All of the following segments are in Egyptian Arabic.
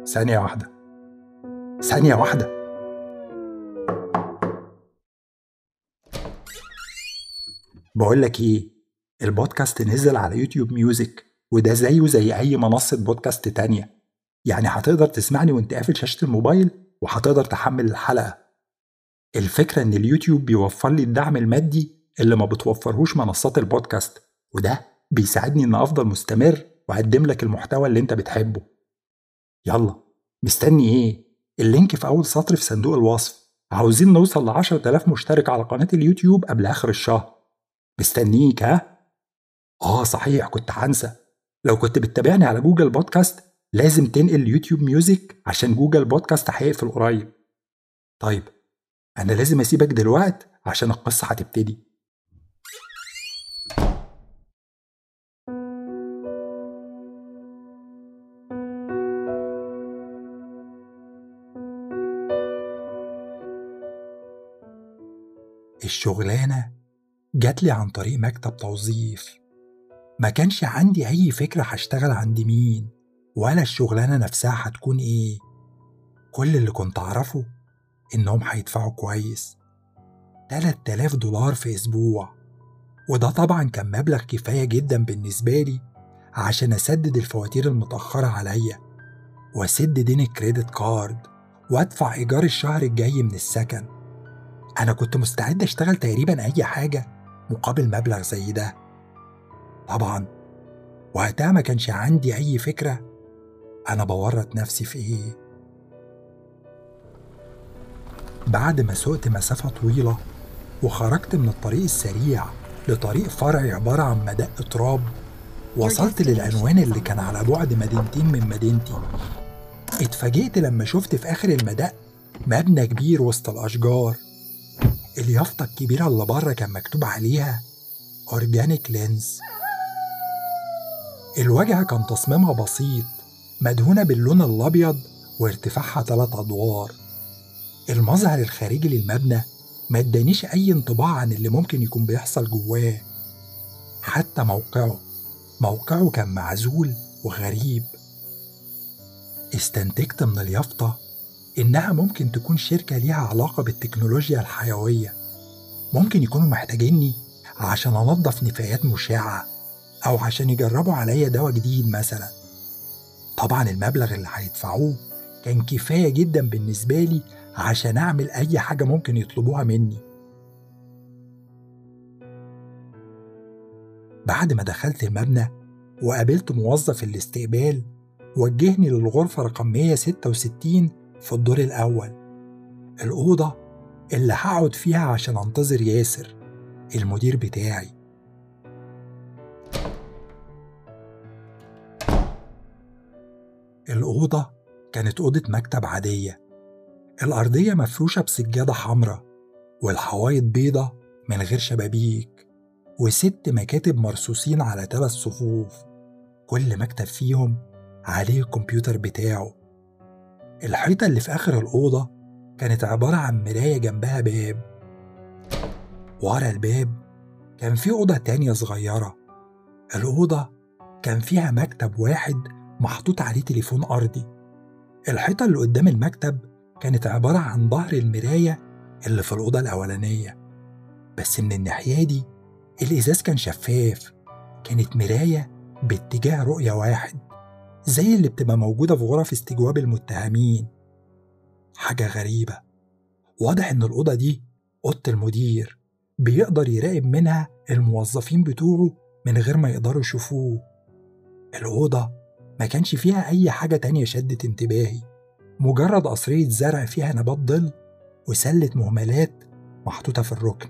ثانية واحدة ثانية واحدة بقول لك ايه البودكاست نزل على يوتيوب ميوزك وده زيه زي اي منصة بودكاست تانية يعني هتقدر تسمعني وانت قافل شاشة الموبايل وهتقدر تحمل الحلقة الفكرة ان اليوتيوب بيوفر لي الدعم المادي اللي ما بتوفرهوش منصات البودكاست وده بيساعدني ان افضل مستمر واقدم لك المحتوى اللي انت بتحبه يلا مستني ايه اللينك في اول سطر في صندوق الوصف عاوزين نوصل ل 10000 مشترك على قناة اليوتيوب قبل اخر الشهر مستنيك ها اه صحيح كنت هنسى لو كنت بتتابعني على جوجل بودكاست لازم تنقل يوتيوب ميوزك عشان جوجل بودكاست هيقفل قريب طيب انا لازم اسيبك دلوقت عشان القصة هتبتدي الشغلانة جاتلي عن طريق مكتب توظيف ما كانش عندي أي فكرة هشتغل عند مين ولا الشغلانة نفسها هتكون إيه كل اللي كنت أعرفه إنهم هيدفعوا كويس 3000 دولار في أسبوع وده طبعا كان مبلغ كفاية جدا بالنسبة لي عشان أسدد الفواتير المتأخرة عليا وأسد دين الكريدت كارد وأدفع إيجار الشهر الجاي من السكن أنا كنت مستعد أشتغل تقريبا أي حاجة مقابل مبلغ زي ده طبعا وقتها ما كانش عندي أي فكرة أنا بورط نفسي في إيه بعد ما سقت مسافة طويلة وخرجت من الطريق السريع لطريق فرعي عبارة عن مدق تراب وصلت للعنوان اللي كان على بعد مدينتين من مدينتي اتفاجئت لما شفت في آخر المدق مبنى كبير وسط الأشجار اليافطة الكبيرة اللي بره كان مكتوب عليها أورجانيك لينز الواجهة كان تصميمها بسيط مدهونة باللون الأبيض وارتفاعها ثلاث أدوار المظهر الخارجي للمبنى ما ادانيش أي انطباع عن اللي ممكن يكون بيحصل جواه حتى موقعه موقعه كان معزول وغريب استنتجت من اليافطة إنها ممكن تكون شركة ليها علاقة بالتكنولوجيا الحيوية ممكن يكونوا محتاجيني عشان أنظف نفايات مشعة أو عشان يجربوا عليا دواء جديد مثلا طبعا المبلغ اللي هيدفعوه كان كفاية جدا بالنسبة لي عشان أعمل أي حاجة ممكن يطلبوها مني بعد ما دخلت المبنى وقابلت موظف الاستقبال وجهني للغرفة رقم 166 في الدور الأول الأوضة اللي هقعد فيها عشان أنتظر ياسر المدير بتاعي الأوضة كانت أوضة مكتب عادية الأرضية مفروشة بسجادة حمراء والحوايط بيضة من غير شبابيك وست مكاتب مرصوصين على ثلاث صفوف كل مكتب فيهم عليه الكمبيوتر بتاعه الحيطة اللي في آخر الأوضة كانت عبارة عن مراية جنبها باب ورا الباب كان في أوضة تانية صغيرة الأوضة كان فيها مكتب واحد محطوط عليه تليفون أرضي الحيطة اللي قدام المكتب كانت عبارة عن ظهر المراية اللي في الأوضة الأولانية بس من الناحية دي الإزاز كان شفاف كانت مراية باتجاه رؤية واحد زي اللي بتبقى موجودة في غرف استجواب المتهمين حاجة غريبة واضح إن الأوضة دي أوضة المدير بيقدر يراقب منها الموظفين بتوعه من غير ما يقدروا يشوفوه الأوضة ما كانش فيها أي حاجة تانية شدت انتباهي مجرد قصرية زرع فيها نبات ظل وسلة مهملات محطوطة في الركن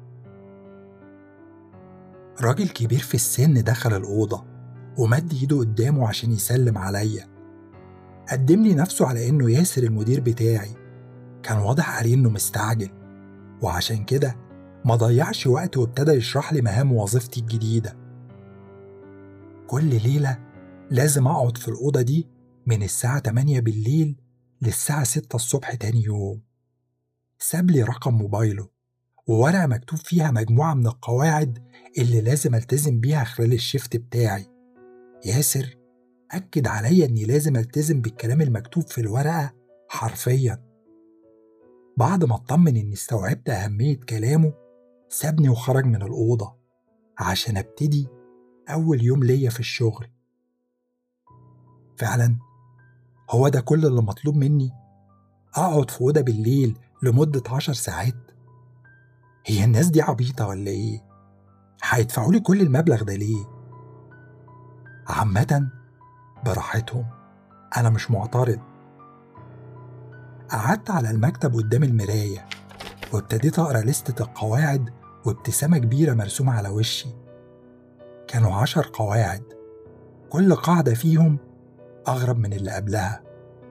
راجل كبير في السن دخل الأوضة ومد إيده قدامه عشان يسلم عليا قدم لي نفسه على إنه ياسر المدير بتاعي كان واضح عليه إنه مستعجل وعشان كده ما ضيعش وقت وابتدى يشرح لي مهام وظيفتي الجديدة كل ليلة لازم أقعد في الأوضة دي من الساعة 8 بالليل للساعة 6 الصبح تاني يوم ساب لي رقم موبايله وورقة مكتوب فيها مجموعة من القواعد اللي لازم التزم بيها خلال الشفت بتاعي ياسر أكد عليا إني لازم ألتزم بالكلام المكتوب في الورقة حرفيا بعد ما اطمن إني استوعبت أهمية كلامه سابني وخرج من الأوضة عشان أبتدي أول يوم ليا في الشغل فعلا هو ده كل اللي مطلوب مني أقعد في أوضة بالليل لمدة عشر ساعات هي الناس دي عبيطة ولا إيه؟ هيدفعوا لي كل المبلغ ده ليه؟ عامة براحتهم أنا مش معترض قعدت على المكتب قدام المراية وابتديت أقرأ لستة القواعد وابتسامة كبيرة مرسومة على وشي كانوا عشر قواعد كل قاعدة فيهم أغرب من اللي قبلها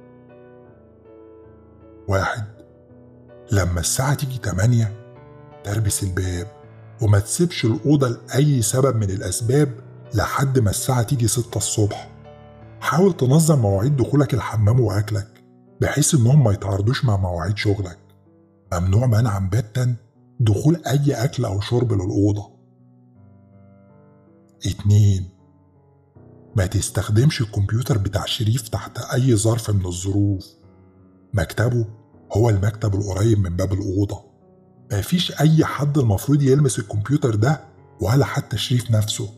واحد لما الساعة تيجي تمانية تربس الباب وما تسيبش الأوضة لأي سبب من الأسباب لحد ما الساعة تيجي ستة الصبح حاول تنظم مواعيد دخولك الحمام وأكلك بحيث إنهم ما يتعارضوش مع مواعيد شغلك ممنوع منعا باتا دخول أي أكل أو شرب للأوضة اتنين ما تستخدمش الكمبيوتر بتاع شريف تحت أي ظرف من الظروف مكتبه هو المكتب القريب من باب الأوضة مفيش أي حد المفروض يلمس الكمبيوتر ده ولا حتى شريف نفسه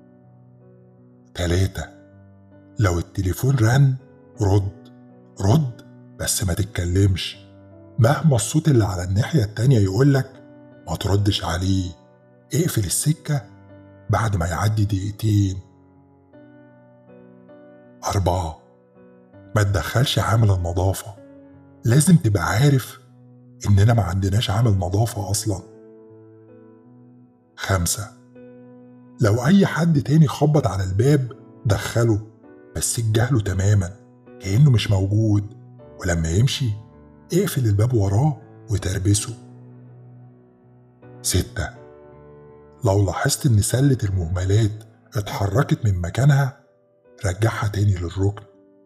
تلاتة لو التليفون رن رد رد بس ما تتكلمش مهما الصوت اللي على الناحية التانية يقولك ما تردش عليه اقفل السكة بعد ما يعدي دقيقتين أربعة ما تدخلش عامل النظافة لازم تبقى عارف إننا ما عندناش عامل نظافة أصلا خمسة لو أي حد تاني خبط على الباب دخله بس اتجاهله تماما كأنه مش موجود ولما يمشي اقفل الباب وراه وتربسه ستة لو لاحظت إن سلة المهملات اتحركت من مكانها رجعها تاني للركن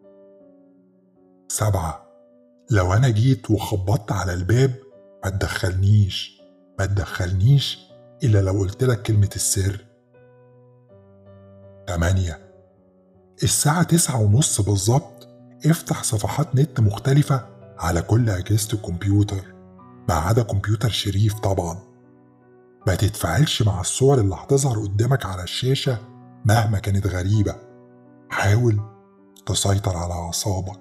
سبعة لو أنا جيت وخبطت على الباب ما تدخلنيش ما تدخلنيش إلا لو قلت لك كلمة السر تمانية الساعة تسعة ونص بالظبط افتح صفحات نت مختلفة على كل أجهزة الكمبيوتر ما عدا كمبيوتر شريف طبعا ما تتفاعلش مع الصور اللي هتظهر قدامك على الشاشة مهما كانت غريبة حاول تسيطر على أعصابك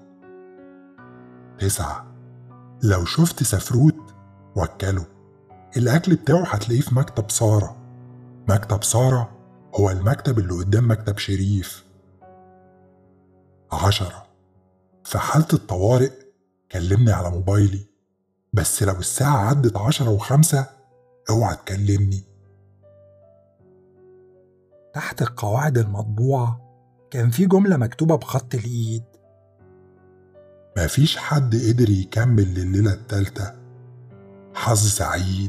تسعة لو شفت سفروت وكله الأكل بتاعه هتلاقيه في مكتب سارة مكتب سارة هو المكتب اللي قدام مكتب شريف عشرة في حالة الطوارئ كلمني على موبايلي بس لو الساعة عدت عشرة وخمسة اوعى تكلمني تحت القواعد المطبوعة كان في جملة مكتوبة بخط الإيد مفيش حد قدر يكمل لليلة التالتة حظ سعيد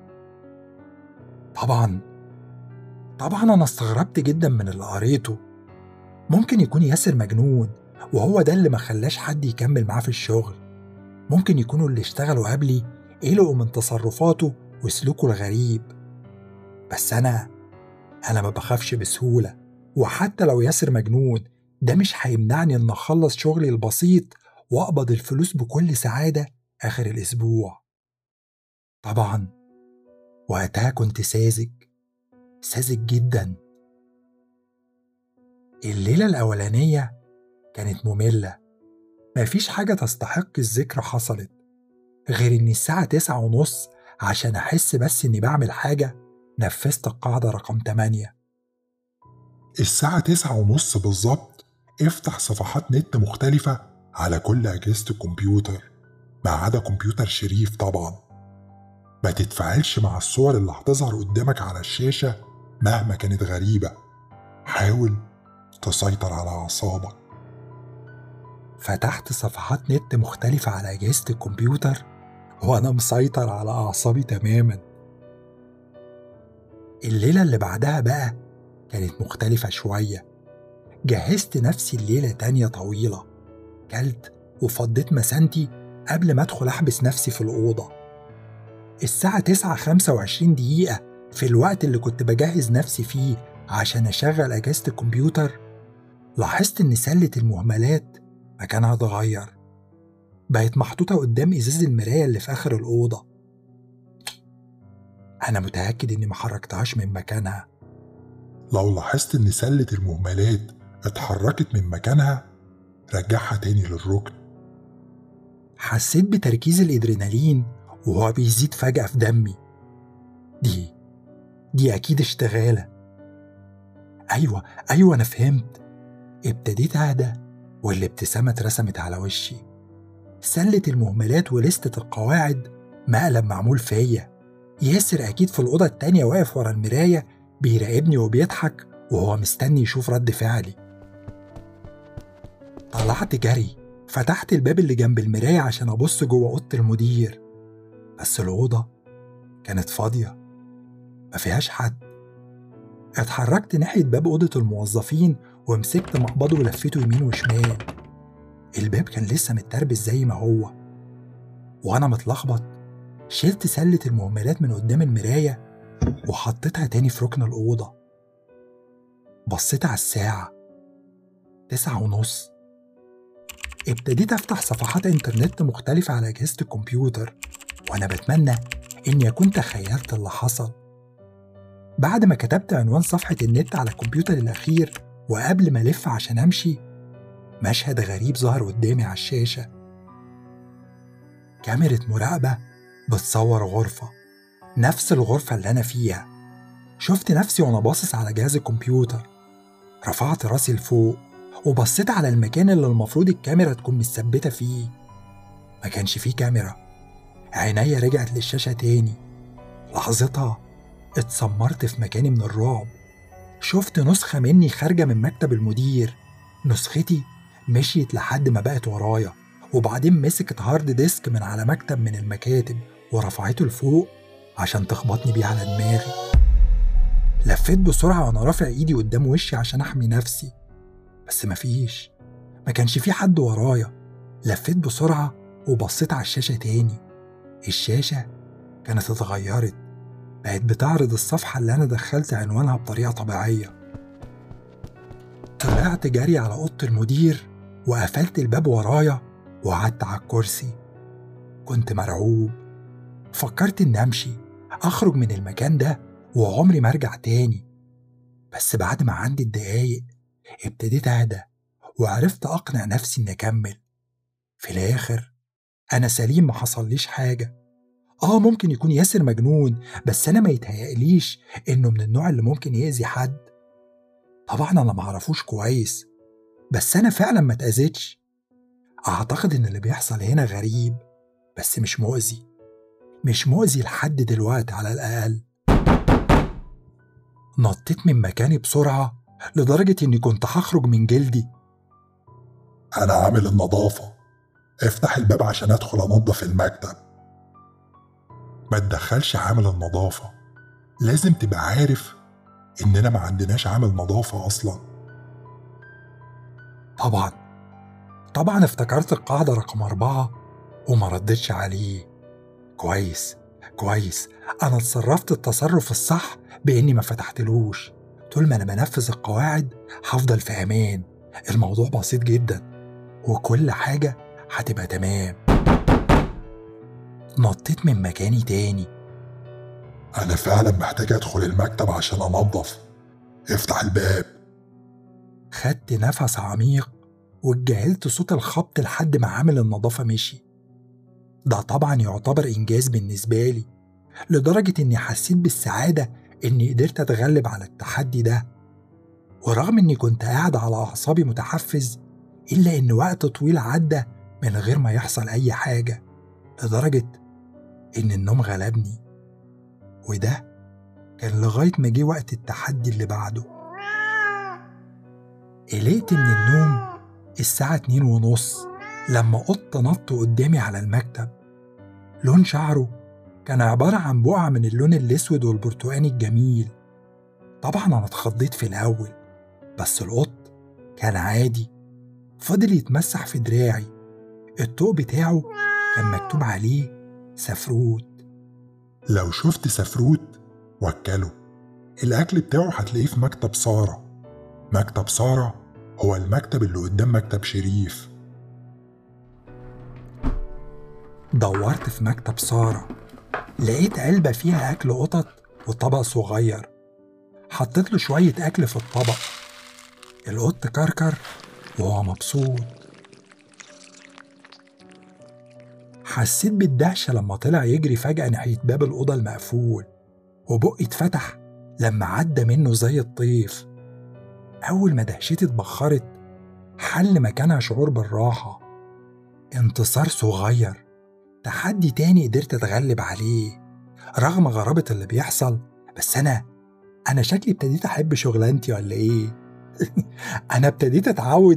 طبعا طبعا أنا استغربت جدا من اللي قريته ممكن يكون ياسر مجنون وهو ده اللي ما خلاش حد يكمل معاه في الشغل ممكن يكونوا اللي اشتغلوا قبلي قلقوا من تصرفاته وسلوكه الغريب بس أنا أنا ما بخافش بسهولة وحتى لو ياسر مجنون ده مش هيمنعني إن أخلص شغلي البسيط وأقبض الفلوس بكل سعادة آخر الأسبوع طبعا وقتها كنت ساذج ساذج جدا الليلة الأولانية كانت مملة مفيش حاجة تستحق الذكر حصلت غير إن الساعة تسعة ونص عشان أحس بس إني بعمل حاجة نفذت القاعدة رقم 8 الساعة تسعة ونص بالظبط افتح صفحات نت مختلفة على كل أجهزة الكمبيوتر ما عدا كمبيوتر شريف طبعا ما تتفاعلش مع الصور اللي هتظهر قدامك على الشاشة مهما كانت غريبة حاول تسيطر على أعصابك فتحت صفحات نت مختلفة على أجهزة الكمبيوتر وأنا مسيطر على أعصابي تماما الليلة اللي بعدها بقى كانت مختلفة شوية جهزت نفسي الليلة تانية طويلة كلت وفضيت مسانتي قبل ما أدخل أحبس نفسي في الأوضة الساعة تسعة خمسة وعشرين دقيقة في الوقت اللي كنت بجهز نفسي فيه عشان أشغل أجهزة الكمبيوتر لاحظت إن سلة المهملات مكانها اتغير بقت محطوطة قدام إزاز المراية اللي في آخر الأوضة أنا متأكد إني ما حركتهاش من مكانها لو لاحظت إن سلة المهملات اتحركت من مكانها رجعها تاني للركن حسيت بتركيز الإدرينالين وهو بيزيد فجأة في دمي دي دي أكيد اشتغالة أيوة أيوة أنا فهمت ابتديت أهدى والابتسامة اترسمت على وشي سلة المهملات ولستة القواعد مقلب معمول فيا ياسر أكيد في الأوضة التانية واقف ورا المراية بيراقبني وبيضحك وهو مستني يشوف رد فعلي طلعت جري فتحت الباب اللي جنب المراية عشان أبص جوه أوضة المدير بس الأوضة كانت فاضية ما فيهاش حد اتحركت ناحية باب أوضة الموظفين ومسكت مقبضه ولفيته يمين وشمال الباب كان لسه متربس زي ما هو وأنا متلخبط شلت سلة المهملات من قدام المراية وحطيتها تاني في ركن الأوضة بصيت على الساعة تسعة ونص ابتديت أفتح صفحات إنترنت مختلفة على أجهزة الكمبيوتر وأنا بتمنى إني أكون تخيلت اللي حصل بعد ما كتبت عنوان صفحة النت على الكمبيوتر الأخير وقبل ما ألف عشان أمشي مشهد غريب ظهر قدامي على الشاشة كاميرا مراقبة بتصور غرفة نفس الغرفة اللي أنا فيها شفت نفسي وأنا باصص على جهاز الكمبيوتر رفعت راسي لفوق وبصيت على المكان اللي المفروض الكاميرا تكون متثبتة فيه ما كانش فيه كاميرا عينيا رجعت للشاشة تاني لحظتها اتسمرت في مكاني من الرعب شفت نسخة مني خارجة من مكتب المدير نسختي مشيت لحد ما بقت ورايا وبعدين مسكت هارد ديسك من على مكتب من المكاتب ورفعته لفوق عشان تخبطني بيه على دماغي لفيت بسرعة وأنا رافع إيدي قدام وشي عشان أحمي نفسي بس مفيش ما كانش في حد ورايا لفيت بسرعة وبصيت على الشاشة تاني الشاشة كانت اتغيرت بقت بتعرض الصفحة اللي أنا دخلت عنوانها بطريقة طبيعية طلعت جري على أوضة المدير وقفلت الباب ورايا وقعدت على الكرسي كنت مرعوب فكرت إني أمشي أخرج من المكان ده وعمري ما أرجع تاني بس بعد ما عندي الدقايق ابتديت أهدى وعرفت أقنع نفسي إني أكمل في الآخر أنا سليم ما حصليش حاجة آه ممكن يكون ياسر مجنون بس أنا ما يتهيأليش إنه من النوع اللي ممكن يأذي حد طبعا أنا معرفوش كويس بس أنا فعلا ما اتأذيتش أعتقد إن اللي بيحصل هنا غريب بس مش مؤذي مش مؤذي لحد دلوقتي على الأقل نطيت من مكاني بسرعة لدرجة إني كنت هخرج من جلدي أنا عامل النظافة افتح الباب عشان أدخل أنظف المكتب ما تدخلش عامل النظافة لازم تبقى عارف إننا ما عندناش عامل نظافة أصلا طبعا طبعا افتكرت القاعدة رقم أربعة وما ردتش عليه كويس كويس أنا اتصرفت التصرف الصح بإني ما فتحتلوش طول ما أنا بنفذ القواعد هفضل في أمان الموضوع بسيط جدا وكل حاجة هتبقى تمام نطيت من مكاني تاني أنا فعلا محتاج أدخل المكتب عشان أنظف افتح الباب خدت نفس عميق واتجاهلت صوت الخبط لحد ما عامل النظافة مشي ده طبعا يعتبر إنجاز بالنسبة لي لدرجة إني حسيت بالسعادة إني قدرت أتغلب على التحدي ده ورغم إني كنت قاعد على أعصابي متحفز إلا إن وقت طويل عدى من غير ما يحصل أي حاجة لدرجة إن النوم غلبني وده كان لغاية ما جه وقت التحدي اللي بعده قلقت من النوم الساعة اتنين ونص لما قط نط قدامي على المكتب لون شعره كان عبارة عن بقعة من اللون الأسود والبرتقاني الجميل طبعا أنا اتخضيت في الأول بس القط كان عادي فضل يتمسح في دراعي الطوق بتاعه كان مكتوب عليه سفروت لو شفت سفروت وكله الأكل بتاعه هتلاقيه في مكتب سارة مكتب سارة هو المكتب اللي قدام مكتب شريف دورت في مكتب سارة لقيت علبة فيها أكل قطط وطبق صغير حطيت له شوية أكل في الطبق القط كركر وهو مبسوط حسيت بالدهشة لما طلع يجري فجأة ناحية باب الأوضة المقفول وبقي اتفتح لما عدى منه زي الطيف أول ما دهشتي اتبخرت حل مكانها شعور بالراحة انتصار صغير تحدي تاني قدرت أتغلب عليه رغم غرابة اللي بيحصل بس أنا أنا شكلي ابتديت أحب شغلانتي ولا إيه؟ أنا ابتديت أتعود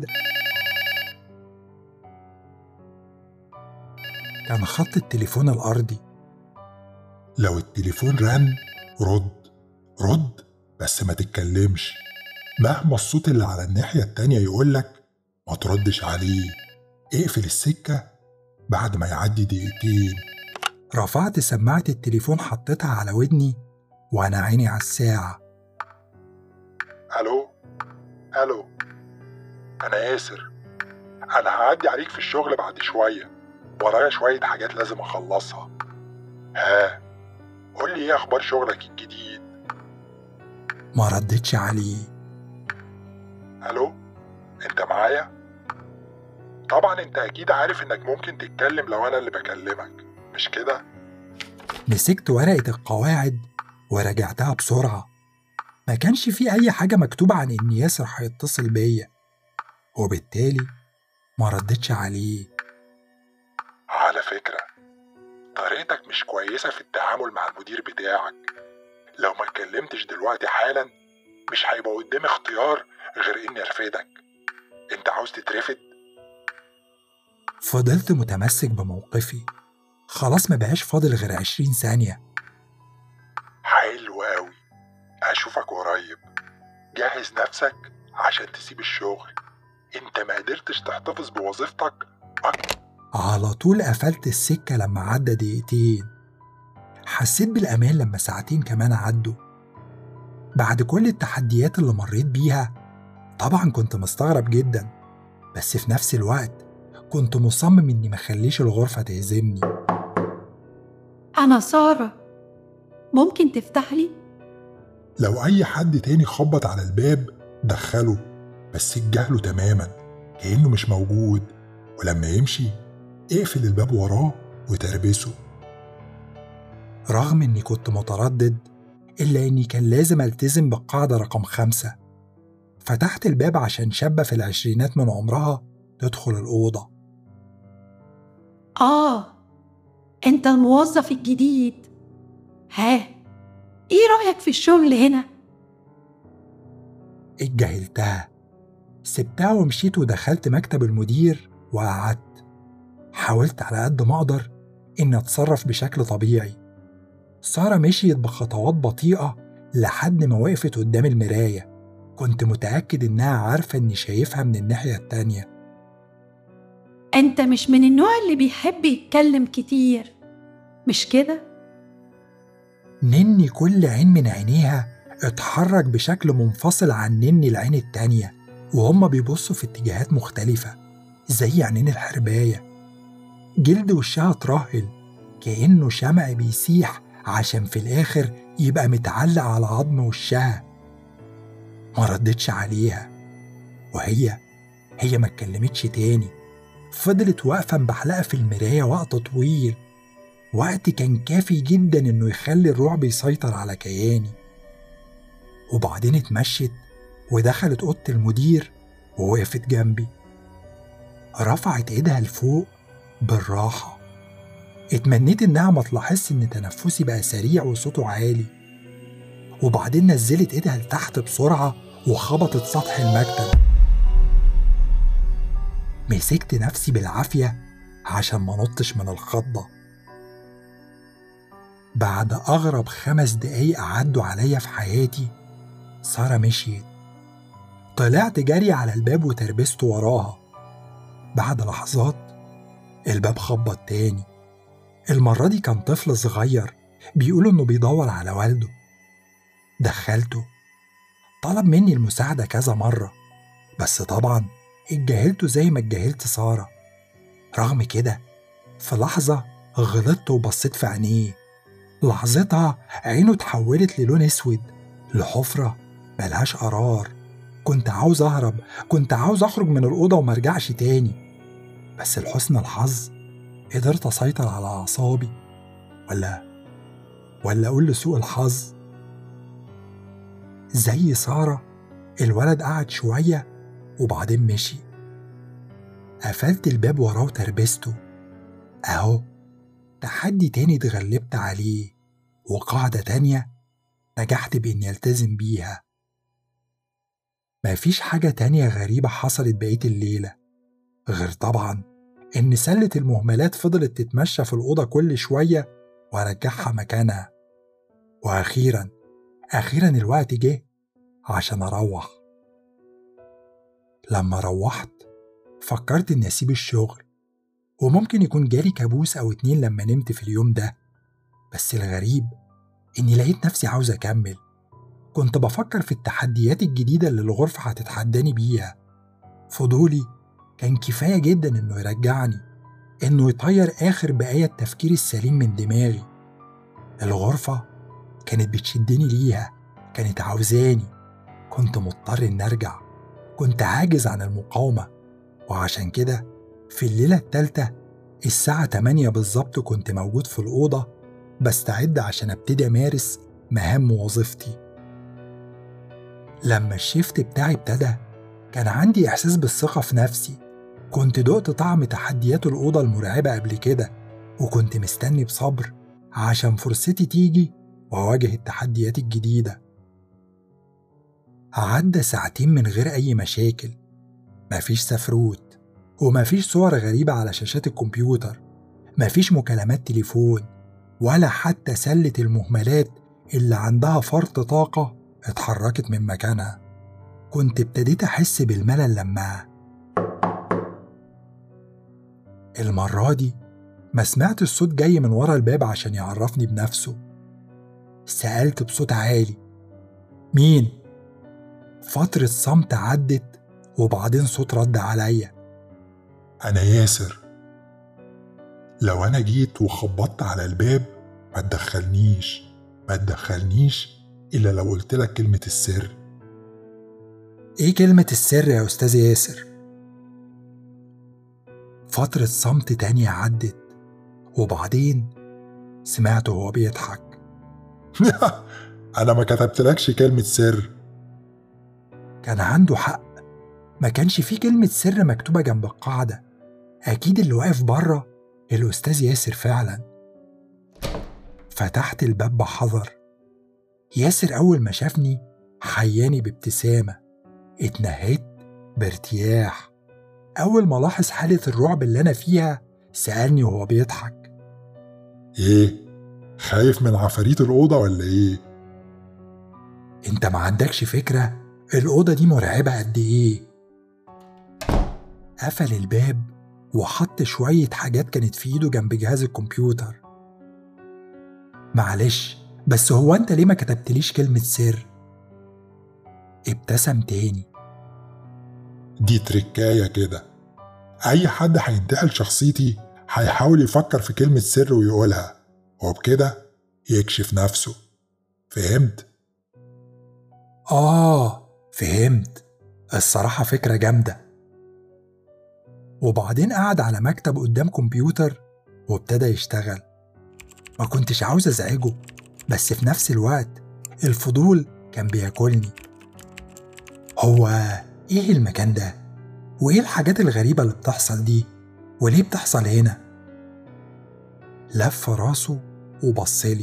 كان خط التليفون الأرضي لو التليفون رن رد رد بس ما تتكلمش مهما الصوت اللي على الناحية التانية يقولك ما تردش عليه اقفل السكة بعد ما يعدي دقيقتين رفعت سماعة التليفون حطيتها على ودني وأنا عيني على الساعة الو الو انا ياسر انا هعدي عليك في الشغل بعد شويه ورايا شويه حاجات لازم اخلصها ها قول لي ايه اخبار شغلك الجديد ما ردتش عليه الو انت معايا طبعا انت اكيد عارف انك ممكن تتكلم لو انا اللي بكلمك مش كده مسكت ورقة القواعد وراجعتها بسرعة ما كانش في أي حاجة مكتوبة عن إن ياسر هيتصل بيا وبالتالي ما ردتش عليه على فكره طريقتك مش كويسه في التعامل مع المدير بتاعك لو ما اتكلمتش دلوقتي حالا مش هيبقى قدامي اختيار غير اني ارفدك انت عاوز تترفد فضلت متمسك بموقفي خلاص ما بقاش فاضل غير عشرين ثانية حلو قوي اشوفك قريب جهز نفسك عشان تسيب الشغل انت ما قدرتش تحتفظ بوظيفتك أك- على طول قفلت السكة لما عدى دقيقتين حسيت بالأمان لما ساعتين كمان عدوا بعد كل التحديات اللي مريت بيها طبعا كنت مستغرب جدا بس في نفس الوقت كنت مصمم إني مخليش الغرفة تهزمني أنا سارة ممكن تفتح لي؟ لو اي حد تاني خبط على الباب دخله بس اتجاهله تماما كانه مش موجود ولما يمشي اقفل الباب وراه وتربسه رغم إني كنت متردد إلا إني كان لازم ألتزم بالقاعدة رقم خمسة فتحت الباب عشان شابة في العشرينات من عمرها تدخل الأوضة آه أنت الموظف الجديد ها إيه رأيك في الشغل هنا؟ اتجاهلتها سبتها ومشيت ودخلت مكتب المدير وقعدت حاولت على قد ما أقدر إن أتصرف بشكل طبيعي سارة مشيت بخطوات بطيئة لحد ما وقفت قدام المراية كنت متأكد إنها عارفة إني شايفها من الناحية التانية أنت مش من النوع اللي بيحب يتكلم كتير مش كده؟ نني كل عين من عينيها اتحرك بشكل منفصل عن نني العين التانية وهما بيبصوا في اتجاهات مختلفة زي عينين الحرباية جلد وشها اترهل كأنه شمع بيسيح عشان في الآخر يبقى متعلق على عظم وشها ما ردتش عليها وهي هي ما اتكلمتش تاني فضلت واقفة مبحلقة في المراية وقت طويل وقت كان كافي جدا انه يخلي الرعب يسيطر على كياني وبعدين اتمشت ودخلت اوضه المدير ووقفت جنبي رفعت ايدها لفوق بالراحه اتمنيت انها ما تلاحظش ان تنفسي بقى سريع وصوته عالي وبعدين نزلت ايدها لتحت بسرعه وخبطت سطح المكتب مسكت نفسي بالعافيه عشان ما نطش من الخضه بعد أغرب خمس دقايق عدوا عليا في حياتي سارة مشيت طلعت جري على الباب وتربست وراها بعد لحظات الباب خبط تاني المرة دي كان طفل صغير بيقول إنه بيدور على والده دخلته طلب مني المساعدة كذا مرة بس طبعا اتجاهلته زي ما اتجاهلت سارة رغم كده في لحظة غلطت وبصيت في عينيه لحظتها عينه اتحولت للون اسود لحفرة ملهاش قرار كنت عاوز اهرب كنت عاوز اخرج من الأوضة ومرجعش تاني بس لحسن الحظ قدرت اسيطر على اعصابي ولا ولا اقول لسوء الحظ زي سارة الولد قعد شوية وبعدين مشي قفلت الباب وراه وتربسته أهو تحدي تاني اتغلبت عليه وقاعدة تانية نجحت بإني ألتزم بيها مفيش حاجة تانية غريبة حصلت بقية الليلة غير طبعا إن سلة المهملات فضلت تتمشى في الأوضة كل شوية وأرجعها مكانها وأخيرا أخيرا الوقت جه عشان أروح لما روحت فكرت إني أسيب الشغل وممكن يكون جالي كابوس أو اتنين لما نمت في اليوم ده بس الغريب إني لقيت نفسي عاوز أكمل كنت بفكر في التحديات الجديدة اللي الغرفة هتتحداني بيها فضولي كان كفاية جدا إنه يرجعني إنه يطير آخر بقايا التفكير السليم من دماغي الغرفة كانت بتشدني ليها كانت عاوزاني كنت مضطر إني أرجع كنت عاجز عن المقاومة وعشان كده في الليلة التالتة الساعة 8 بالظبط كنت موجود في الأوضة بستعد عشان أبتدي أمارس مهام وظيفتي لما الشيفت بتاعي ابتدى كان عندي إحساس بالثقة في نفسي كنت دقت طعم تحديات الأوضة المرعبة قبل كده وكنت مستني بصبر عشان فرصتي تيجي وأواجه التحديات الجديدة عدى ساعتين من غير أي مشاكل مفيش سفروت ومفيش صور غريبة على شاشات الكمبيوتر مفيش مكالمات تليفون ولا حتى سلة المهملات اللي عندها فرط طاقة اتحركت من مكانها كنت ابتديت أحس بالملل لما المرة دي ما سمعت الصوت جاي من ورا الباب عشان يعرفني بنفسه سألت بصوت عالي مين؟ فترة صمت عدت وبعدين صوت رد عليا أنا ياسر لو أنا جيت وخبطت على الباب ما تدخلنيش ما تدخلنيش إلا لو قلت لك كلمة السر ايه كلمة السر يا أستاذ ياسر؟ فترة صمت تانية عدت وبعدين سمعته وهو بيضحك أنا ما كتبتلكش كلمة سر كان عنده حق ما كانش فيه كلمة سر مكتوبة جنب القاعدة أكيد اللي واقف بره الأستاذ ياسر فعلا فتحت الباب بحذر ياسر أول ما شافني حياني بابتسامة اتنهيت بارتياح أول ما لاحظ حالة الرعب اللي أنا فيها سألني وهو بيضحك إيه؟ خايف من عفاريت الأوضة ولا إيه؟ أنت ما عندكش فكرة الأوضة دي مرعبة قد إيه قفل الباب وحط شوية حاجات كانت في إيده جنب جهاز الكمبيوتر معلش بس هو أنت ليه ما كتبتليش كلمة سر؟ ابتسم تاني دي تركاية كده أي حد هينتحل شخصيتي هيحاول يفكر في كلمة سر ويقولها وبكده يكشف نفسه فهمت؟ آه فهمت الصراحة فكرة جامدة وبعدين قعد على مكتب قدام كمبيوتر وابتدى يشتغل ما كنتش عاوز أزعجه بس في نفس الوقت الفضول كان بياكلني هو إيه المكان ده؟ وإيه الحاجات الغريبة اللي بتحصل دي؟ وليه بتحصل هنا؟ لف راسه وبصلي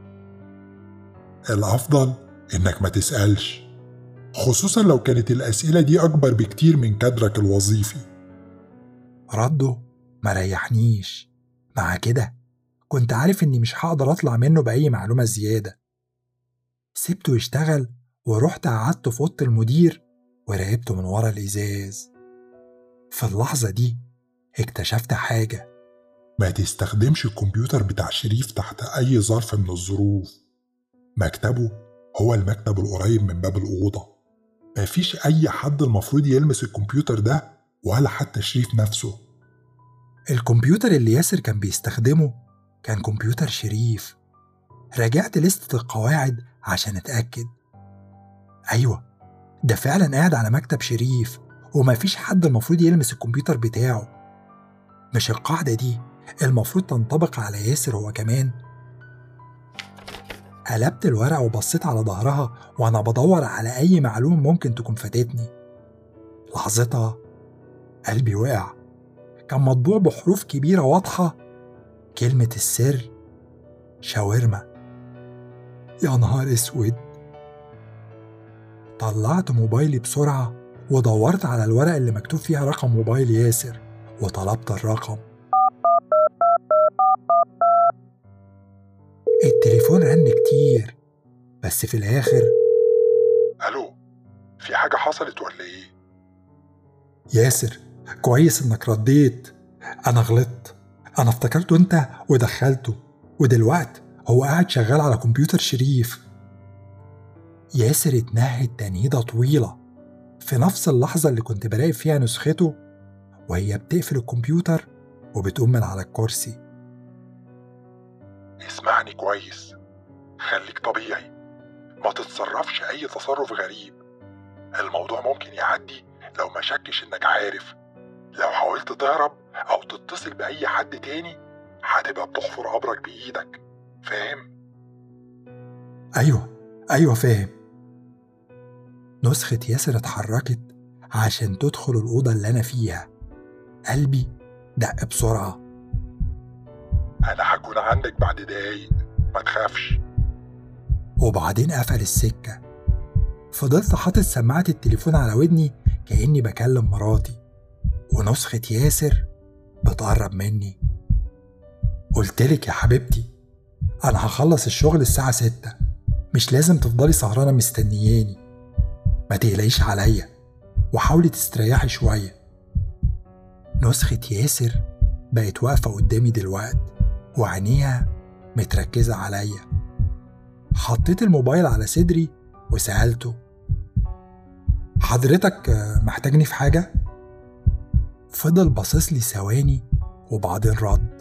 الأفضل إنك ما تسألش خصوصا لو كانت الأسئلة دي أكبر بكتير من كادرك الوظيفي رده ما ريحنيش مع كده كنت عارف إني مش هقدر أطلع منه بأي معلومة زيادة سبته يشتغل ورحت قعدت في أوضة المدير وراقبته من ورا الإزاز في اللحظة دي اكتشفت حاجة ما تستخدمش الكمبيوتر بتاع شريف تحت أي ظرف من الظروف مكتبه هو المكتب القريب من باب الأوضة مفيش أي حد المفروض يلمس الكمبيوتر ده ولا حتى شريف نفسه الكمبيوتر اللي ياسر كان بيستخدمه كان كمبيوتر شريف راجعت لستة القواعد عشان أتأكد أيوة ده فعلا قاعد على مكتب شريف ومفيش حد المفروض يلمس الكمبيوتر بتاعه مش القاعدة دي المفروض تنطبق على ياسر هو كمان قلبت الورقة وبصيت على ظهرها وأنا بدور على أي معلومة ممكن تكون فاتتني لحظتها قلبي وقع كان مطبوع بحروف كبيرة واضحة كلمة السر شاورما يا نهار اسود طلعت موبايلي بسرعة ودورت على الورقة اللي مكتوب فيها رقم موبايل ياسر وطلبت الرقم التليفون رن كتير بس في الآخر ألو في حاجة حصلت ولا إيه؟ ياسر كويس إنك رديت أنا غلطت أنا افتكرته أنت ودخلته ودلوقت هو قاعد شغال على كمبيوتر شريف ياسر اتنهد تنهيدة طويلة في نفس اللحظة اللي كنت براقب فيها نسخته وهي بتقفل الكمبيوتر وبتقوم من على الكرسي اسمعني كويس خليك طبيعي ما تتصرفش أي تصرف غريب الموضوع ممكن يعدي لو ما شكش إنك عارف لو حاولت تهرب أو تتصل بأي حد تاني هتبقى بتحفر قبرك بإيدك فاهم؟ أيوه أيوه فاهم نسخة ياسر اتحركت عشان تدخل الأوضة اللي أنا فيها قلبي دق بسرعة أنا هكون عندك بعد دقايق ما تخافش وبعدين قفل السكة فضلت حاطط سماعة التليفون على ودني كأني بكلم مراتي ونسخة ياسر بتقرب مني قلتلك يا حبيبتي أنا هخلص الشغل الساعة ستة مش لازم تفضلي سهرانة مستنياني ما تقلقيش عليا وحاولي تستريحي شوية نسخة ياسر بقت واقفة قدامي دلوقت وعينيها متركزة عليا حطيت الموبايل على صدري وسألته حضرتك محتاجني في حاجة؟ فضل باصص لي ثواني وبعدين رد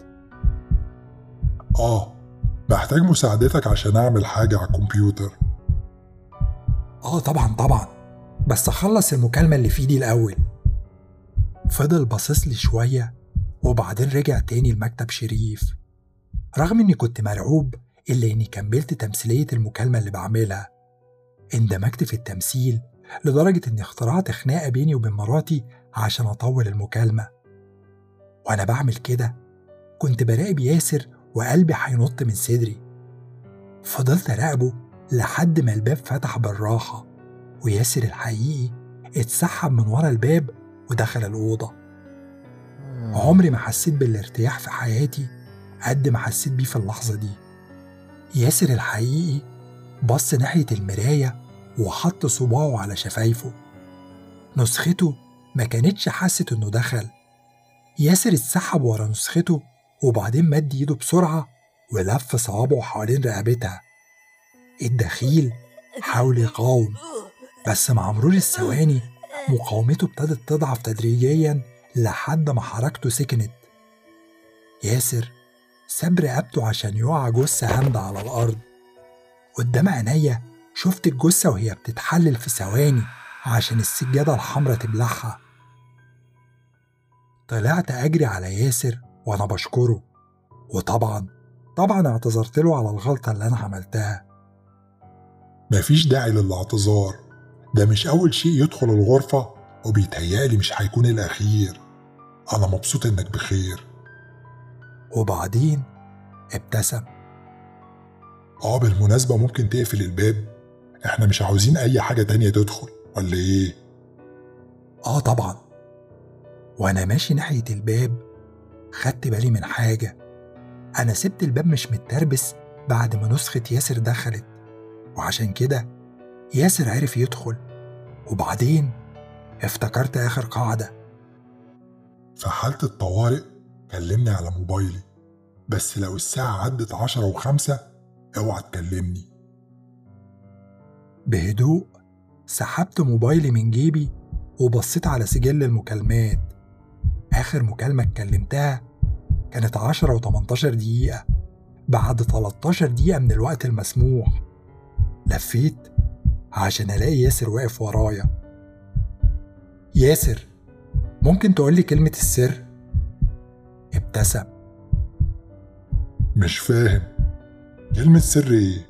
آه محتاج مساعدتك عشان أعمل حاجة على الكمبيوتر آه طبعا طبعا بس أخلص المكالمة اللي في إيدي الأول فضل باصص لي شوية وبعدين رجع تاني لمكتب شريف رغم إني كنت مرعوب إلا إني كملت تمثيلية المكالمة اللي بعملها اندمجت في التمثيل لدرجة إني اخترعت خناقة بيني وبين مراتي عشان أطول المكالمة وأنا بعمل كده كنت براقب ياسر وقلبي هينط من صدري فضلت أراقبه لحد ما الباب فتح بالراحة وياسر الحقيقي اتسحب من ورا الباب ودخل الأوضة عمري ما حسيت بالارتياح في حياتي قد ما حسيت بيه في اللحظة دي ياسر الحقيقي بص ناحية المراية وحط صباعه على شفايفه نسخته ما كانتش حست انه دخل ياسر اتسحب ورا نسخته وبعدين مد ايده بسرعة ولف صوابعه حوالين رقبتها الدخيل حاول يقاوم بس مع مرور الثواني مقاومته ابتدت تضعف تدريجيا لحد ما حركته سكنت ياسر ساب رقبته عشان يقع جثة هامدة على الأرض قدام عينيا شفت الجثة وهي بتتحلل في ثواني عشان السجادة الحمرا تبلعها طلعت أجري على ياسر وأنا بشكره وطبعا طبعا اعتذرت له على الغلطة اللي أنا عملتها مفيش داعي للاعتذار ده مش أول شيء يدخل الغرفة وبيتهيألي مش هيكون الأخير أنا مبسوط إنك بخير وبعدين ابتسم آه بالمناسبة ممكن تقفل الباب إحنا مش عاوزين أي حاجة تانية تدخل ولا إيه؟ آه طبعا وأنا ماشي ناحية الباب خدت بالي من حاجة أنا سبت الباب مش متربس بعد ما نسخة ياسر دخلت وعشان كده ياسر عرف يدخل وبعدين افتكرت آخر قاعدة في حالة الطوارئ كلمني على موبايلي بس لو الساعة عدت عشرة وخمسة اوعى تكلمني بهدوء سحبت موبايلي من جيبي وبصيت على سجل المكالمات آخر مكالمة اتكلمتها كانت عشرة و18 دقيقة بعد 13 دقيقة من الوقت المسموح لفيت عشان ألاقي ياسر واقف ورايا ياسر ممكن تقولي كلمة السر؟ ابتسم مش فاهم كلمة سر ايه؟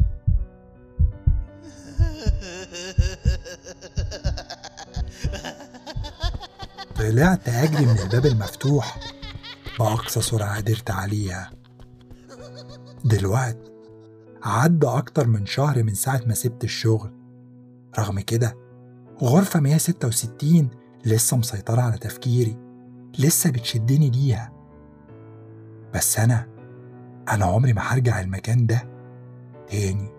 طلعت أجري من الباب المفتوح بأقصى سرعة قدرت عليها دلوقتي عدى أكتر من شهر من ساعة ما سبت الشغل رغم كده غرفة 166 لسه مسيطرة على تفكيري لسه بتشدني ليها بس أنا أنا عمري ما هرجع المكان ده تاني